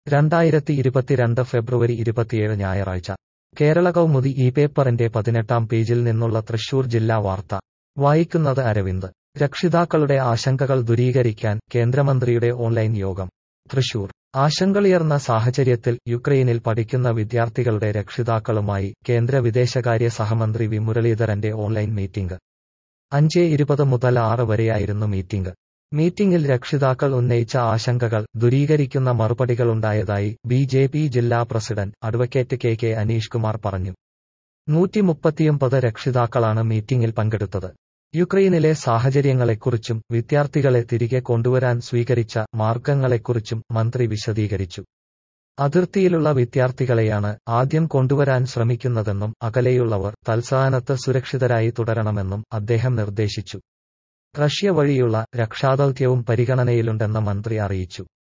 രണ്ടായിരത്തി ഇരുപത്തിരണ്ട് ഫെബ്രുവരി ഇരുപത്തിയേഴ് ഞായറാഴ്ച കേരള കൗമുദി ഈ പേപ്പറിന്റെ പതിനെട്ടാം പേജിൽ നിന്നുള്ള തൃശൂർ ജില്ലാ വാർത്ത വായിക്കുന്നത് അരവിന്ദ് രക്ഷിതാക്കളുടെ ആശങ്കകൾ ദൂരീകരിക്കാൻ കേന്ദ്രമന്ത്രിയുടെ ഓൺലൈൻ യോഗം തൃശൂർ ആശങ്കയുയർന്ന സാഹചര്യത്തിൽ യുക്രൈനിൽ പഠിക്കുന്ന വിദ്യാർത്ഥികളുടെ രക്ഷിതാക്കളുമായി കേന്ദ്ര വിദേശകാര്യ സഹമന്ത്രി വി മുരളീധരന്റെ ഓൺലൈൻ മീറ്റിംഗ് അഞ്ച് ഇരുപത് മുതൽ ആറ് വരെയായിരുന്നു മീറ്റിംഗ് മീറ്റിംഗിൽ രക്ഷിതാക്കൾ ഉന്നയിച്ച ആശങ്കകൾ ദൂരീകരിക്കുന്ന മറുപടികളുണ്ടായതായി ബി ജെ പി ജില്ലാ president advocate K K Anish Kumar പറഞ്ഞു നൂറ്റി മുപ്പത്തിയൊമ്പത് രക്ഷിതാക്കളാണ് മീറ്റിംഗിൽ പങ്കെടുത്തത് യുക്രൈനിലെ സാഹചര്യങ്ങളെക്കുറിച്ചും വിദ്യാർത്ഥികളെ തിരികെ കൊണ്ടുവരാൻ സ്വീകരിച്ച മാർഗങ്ങളെക്കുറിച്ചും മന്ത്രി വിശദീകരിച്ചു അതിർത്തിയിലുള്ള വിദ്യാർത്ഥികളെയാണ് ആദ്യം കൊണ്ടുവരാൻ ശ്രമിക്കുന്നതെന്നും അകലെയുള്ളവർ തൽസ്ഥാനത്ത് സുരക്ഷിതരായി തുടരണമെന്നും അദ്ദേഹം നിർദ്ദേശിച്ചു റഷ്യ വഴിയുള്ള രക്ഷാദൌത്യവും പരിഗണനയിലുണ്ടെന്ന് മന്ത്രി അറിയിച്ചു